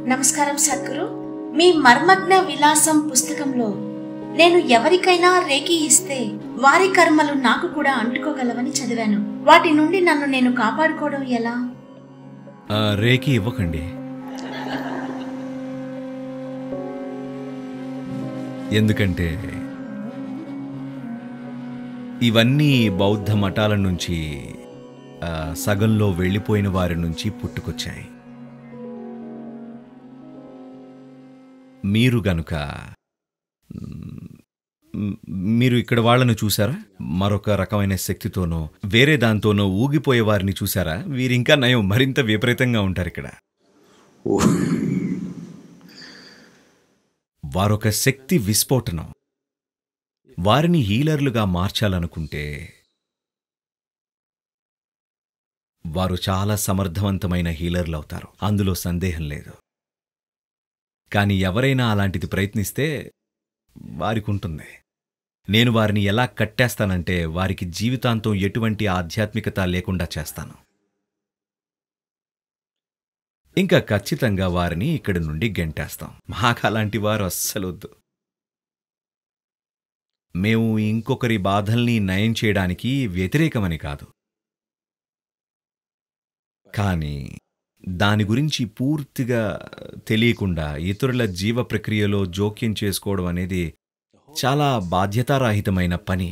నమస్కారం సద్గురు మీ మర్మజ్ఞ విలాసం పుస్తకంలో నేను ఎవరికైనా రేకి ఇస్తే వారి కర్మలు నాకు కూడా అంటుకోగలవని చదివాను వాటి నుండి నన్ను నేను కాపాడుకోవడం ఎలా ఆ, రేకి ఇవ్వకండి ఎందుకంటే ఇవన్నీ బౌద్ధ మఠాల నుంచి ఆ, సగంలో వెళ్ళిపోయిన వారి నుంచి పుట్టుకొచ్చాయి మీరు గనుక మ్, మీరు ఇక్కడ వాళ్ళను చూసారా మరొక రకమైన శక్తితోనో వేరే దాంతోనో ఊగిపోయే వారిని చూసారా వీరింకా నయం మరింత విపరీతంగా ఉంటారు ఇక్కడ వారొక శక్తి విస్ఫోటనం వారిని హీలర్లుగా మార్చాలనుకుంటే వారు చాలా సమర్థవంతమైన హీలర్లు అవుతారు అందులో సందేహం లేదు కానీ ఎవరైనా అలాంటిది ప్రయత్నిస్తే వారికి ఉంటుంది నేను వారిని ఎలా కట్టేస్తానంటే వారికి జీవితాంతం ఎటువంటి ఆధ్యాత్మికత లేకుండా చేస్తాను ఇంకా ఖచ్చితంగా వారిని ఇక్కడి నుండి గెంటేస్తాం మాకు అలాంటి వారు అస్సలొద్దు మేము ఇంకొకరి బాధల్ని నయం చేయడానికి వ్యతిరేకమని కాదు కానీ దాని గురించి పూర్తిగా తెలియకుండా ఇతరుల జీవ ప్రక్రియలో జోక్యం చేసుకోవడం అనేది చాలా బాధ్యతారాహితమైన పని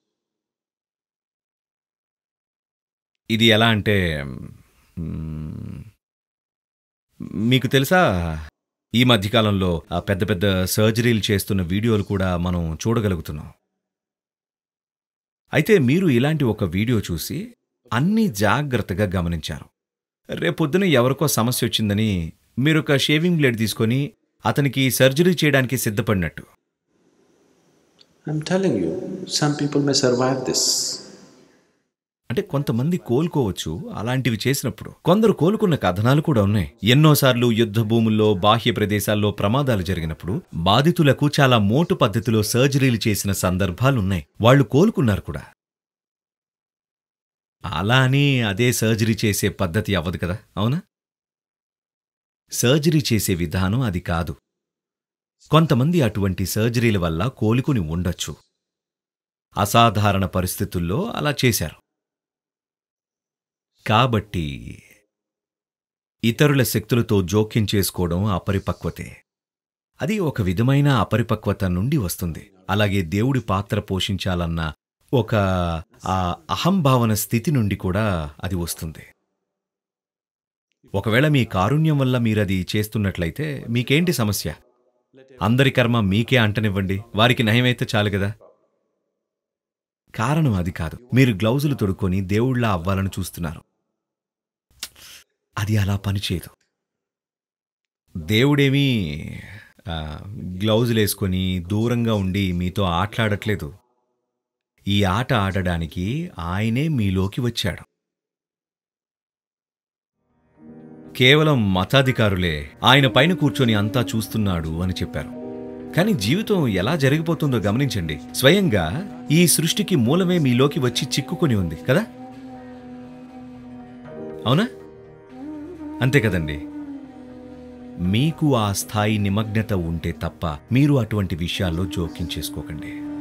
ఇది ఎలా అంటే మ్, మీకు తెలుసా ఈ మధ్యకాలంలో ఆ పెద్ద పెద్ద సర్జరీలు చేస్తున్న వీడియోలు కూడా మనం చూడగలుగుతున్నాం అయితే మీరు ఇలాంటి ఒక వీడియో చూసి అన్నీ జాగ్రత్తగా గమనించారు రేపొద్దున ఎవరికో సమస్య వచ్చిందని మీరు ఒక షేవింగ్ బ్లేడ్ తీసుకొని అతనికి సర్జరీ చేయడానికి సిద్ధపడినట్టు I'm telling you, some people may survive this. అంటే కొంతమంది కోలుకోవచ్చు అలాంటివి చేసినప్పుడు కొందరు కోలుకున్న కథనాలు కూడా ఉన్నాయి ఎన్నోసార్లు యుద్ధ భూముల్లో బాహ్య ప్రదేశాల్లో ప్రమాదాలు జరిగినప్పుడు బాధితులకు చాలా మోటు పద్ధతిలో సర్జరీలు చేసిన సందర్భాలున్నాయి వాళ్ళు కోలుకున్నారు కూడా అలా అని అదే సర్జరీ చేసే పద్ధతి అవ్వదు కదా అవునా సర్జరీ చేసే విధానం అది కాదు కొంతమంది అటువంటి సర్జరీల వల్ల కోలుకుని ఉండొచ్చు అసాధారణ పరిస్థితుల్లో అలా చేశారు కాబట్టి ఇతరుల శక్తులతో జోక్యం చేసుకోవడం అపరిపక్వతే అది ఒక విధమైన అపరిపక్వత నుండి వస్తుంది అలాగే దేవుడి పాత్ర పోషించాలన్న ఒక ఆ అహంభావన స్థితి నుండి కూడా అది వస్తుంది ఒకవేళ మీ కారుణ్యం వల్ల మీరది చేస్తున్నట్లయితే మీకేంటి సమస్య అందరి కర్మ మీకే అంటనివ్వండి వారికి నయమైతే చాలు కదా కారణం అది కాదు మీరు గ్లౌజులు తొడుక్కొని దేవుళ్ళ అవ్వాలని చూస్తున్నారు అది అలా పనిచేయదు దేవుడేమీ ఆ, గ్లౌజులేసుకొని దూరంగా ఉండి మీతో ఆటలాడట్లేదు ఈ ఆట ఆడడానికి ఆయనే మీలోకి వచ్చాడు కేవలం మతాధికారులే ఆయన పైన కూర్చొని అంతా చూస్తున్నాడు అని చెప్పారు కానీ జీవితం ఎలా జరిగిపోతుందో గమనించండి స్వయంగా ఈ సృష్టికి మూలమే మీలోకి వచ్చి చిక్కుకొని ఉంది కదా అవునా అంతే కదండి మీకు ఆ స్థాయి నిమగ్నత ఉంటే తప్ప మీరు అటువంటి విషయాల్లో జోక్యం చేసుకోకండి